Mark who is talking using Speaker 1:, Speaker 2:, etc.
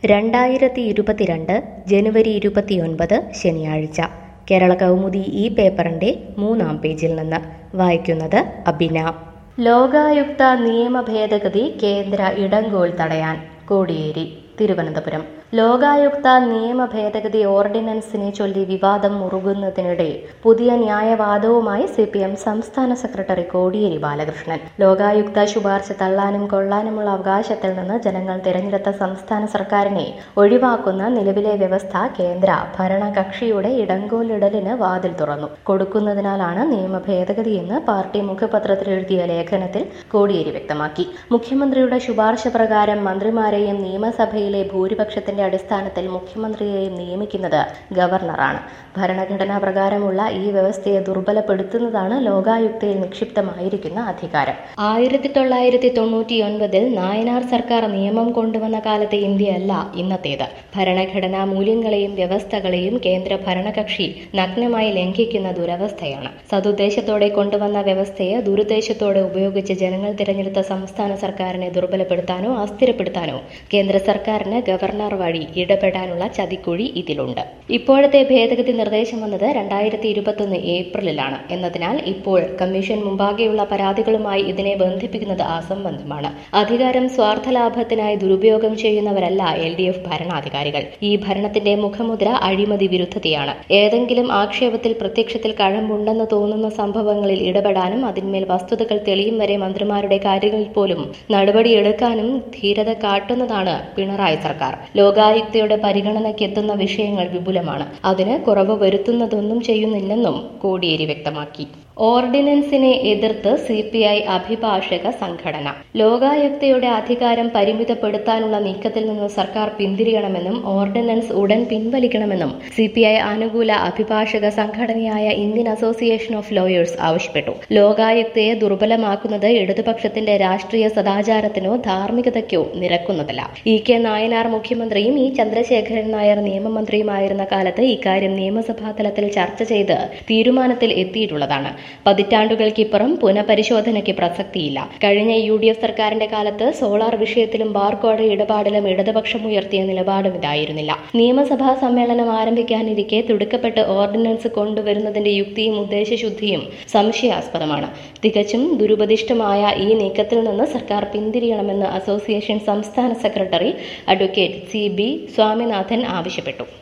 Speaker 1: രണ്ടായിരത്തി ഇരുപത്തിരണ്ട് ജനുവരി ഇരുപത്തിയൊൻപത് ശനിയാഴ്ച കേരള കൗമുദി ഈ പേപ്പറിന്റെ മൂന്നാം പേജിൽ നിന്ന് വായിക്കുന്നത് അബിന ലോകായുക്ത നിയമ ഭേദഗതി കേന്ദ്ര ഇടങ്കോൽ തടയാൻ കോടിയേരി തിരുവനന്തപുരം ലോകായുക്ത നിയമ ഭേദഗതി ഓർഡിനൻസിനെ ചൊല്ലി വിവാദം മുറുകുന്നതിനിടെ പുതിയ ന്യായവാദവുമായി സി പി എം സംസ്ഥാന സെക്രട്ടറി കോടിയേരി ബാലകൃഷ്ണൻ ലോകായുക്ത ശുപാർശ തള്ളാനും കൊള്ളാനുമുള്ള അവകാശത്തിൽ നിന്ന് ജനങ്ങൾ തിരഞ്ഞെടുത്ത സംസ്ഥാന സർക്കാരിനെ ഒഴിവാക്കുന്ന നിലവിലെ വ്യവസ്ഥ കേന്ദ്ര ഭരണകക്ഷിയുടെ ഇടങ്കോലിടലിന് വാതിൽ തുറന്നു കൊടുക്കുന്നതിനാലാണ് നിയമ ഭേദഗതിയെന്ന് പാർട്ടി മുഖപത്രത്തിൽ എഴുതിയ ലേഖനത്തിൽ കോടിയേരി വ്യക്തമാക്കി മുഖ്യമന്ത്രിയുടെ ശുപാർശ പ്രകാരം മന്ത്രിമാരെയും നിയമസഭയിലെ ഭൂരിപക്ഷത്തിന്റെ അടിസ്ഥാനത്തിൽ മുഖ്യമന്ത്രിയെയും നിയമിക്കുന്നത് ഗവർണറാണ് ഭരണഘടനാ പ്രകാരമുള്ള ഈ വ്യവസ്ഥയെ ദുർബലപ്പെടുത്തുന്നതാണ് ലോകായുക്തയിൽ നിക്ഷിപ്തമായിരിക്കുന്ന അധികാരം ആയിരത്തി തൊള്ളായിരത്തി തൊണ്ണൂറ്റിയൊൻപതിൽ നായനാർ സർക്കാർ നിയമം കൊണ്ടുവന്ന കാലത്തെ ഇന്ത്യയല്ല ഇന്നത്തേത് ഭരണഘടനാ മൂല്യങ്ങളെയും വ്യവസ്ഥകളെയും കേന്ദ്ര ഭരണകക്ഷി നഗ്നമായി ലംഘിക്കുന്ന ദുരവസ്ഥയാണ് സതുദ്ദേശത്തോടെ കൊണ്ടുവന്ന വ്യവസ്ഥയെ ദുരുദ്ദേശത്തോടെ ഉപയോഗിച്ച് ജനങ്ങൾ തിരഞ്ഞെടുത്ത സംസ്ഥാന സർക്കാരിനെ ദുർബലപ്പെടുത്താനോ അസ്ഥിരപ്പെടുത്താനോ കേന്ദ്ര സർക്കാരിന് ഗവർണർ വഴി ഇടപെടാനുള്ള ചതിക്കുഴി ഇതിലുണ്ട് ഇപ്പോഴത്തെ ഭേദഗതി നിർദ്ദേശം വന്നത് രണ്ടായിരത്തി ഇരുപത്തൊന്ന് ഏപ്രിലിലാണ് എന്നതിനാൽ ഇപ്പോൾ കമ്മീഷൻ മുമ്പാകെയുള്ള പരാതികളുമായി ഇതിനെ ബന്ധിപ്പിക്കുന്നത് അസംബന്ധമാണ് അധികാരം സ്വാർത്ഥലാഭത്തിനായി ദുരുപയോഗം ചെയ്യുന്നവരല്ല എൽ ഡി എഫ് ഭരണാധികാരികൾ ഈ ഭരണത്തിന്റെ മുഖമുദ്ര അഴിമതി വിരുദ്ധതയാണ് ഏതെങ്കിലും ആക്ഷേപത്തിൽ പ്രത്യക്ഷത്തിൽ കഴമ്പുണ്ടെന്ന് തോന്നുന്ന സംഭവങ്ങളിൽ ഇടപെടാനും അതിന്മേൽ വസ്തുതകൾ തെളിയും വരെ മന്ത്രിമാരുടെ കാര്യങ്ങളിൽ പോലും നടപടിയെടുക്കാനും ധീരത കാട്ടുന്നതാണ് പിണറായി സർക്കാർ ലോകായുക്തയുടെ പരിഗണനയ്ക്ക് എത്തുന്ന വിഷയങ്ങൾ വിപുലമാണ് അതിന് കുറവ് വരുത്തുന്നതൊന്നും ചെയ്യുന്നില്ലെന്നും കോടിയേരി വ്യക്തമാക്കി ഓർഡിനൻസിനെ എതിർത്ത് സി പി ഐ അഭിഭാഷക സംഘടന ലോകായുക്തയുടെ അധികാരം പരിമിതപ്പെടുത്താനുള്ള നീക്കത്തിൽ നിന്ന് സർക്കാർ പിന്തിരിയണമെന്നും ഓർഡിനൻസ് ഉടൻ പിൻവലിക്കണമെന്നും സി പി ഐ അനുകൂല അഭിഭാഷക സംഘടനയായ ഇന്ത്യൻ അസോസിയേഷൻ ഓഫ് ലോയേഴ്സ് ആവശ്യപ്പെട്ടു ലോകായുക്തയെ ദുർബലമാക്കുന്നത് ഇടതുപക്ഷത്തിന്റെ രാഷ്ട്രീയ സദാചാരത്തിനോ ധാർമ്മികതയ്ക്കോ നിരക്കുന്നതല്ല ഇ കെ നായനാർ മുഖ്യമന്ത്രിയും ഇ ചന്ദ്രശേഖരൻ നായർ നിയമമന്ത്രിയുമായിരുന്ന കാലത്ത് ഇക്കാര്യം നിയമസഭാ തലത്തിൽ ചർച്ച ചെയ്ത് തീരുമാനത്തിൽ എത്തിയിട്ടുള്ളതാണ് പതിറ്റാണ്ടുകൾക്കിപ്പുറം പുനഃപരിശോധനയ്ക്ക് പ്രസക്തിയില്ല കഴിഞ്ഞ യു ഡി എഫ് സർക്കാരിന്റെ കാലത്ത് സോളാർ വിഷയത്തിലും ബാർകോഡ് ഇടപാടിലും ഇടതുപക്ഷം ഉയർത്തിയ നിലപാടും ഇതായിരുന്നില്ല നിയമസഭാ സമ്മേളനം ആരംഭിക്കാനിരിക്കെ തിടുക്കപ്പെട്ട് ഓർഡിനൻസ് കൊണ്ടുവരുന്നതിന്റെ യുക്തിയും ഉദ്ദേശശുദ്ധിയും സംശയാസ്പദമാണ് തികച്ചും ദുരുപദിഷ്ടമായ ഈ നീക്കത്തിൽ നിന്ന് സർക്കാർ പിന്തിരിയണമെന്ന് അസോസിയേഷൻ സംസ്ഥാന secretary advocate C B Swaminathan ആവശ്യപ്പെട്ടു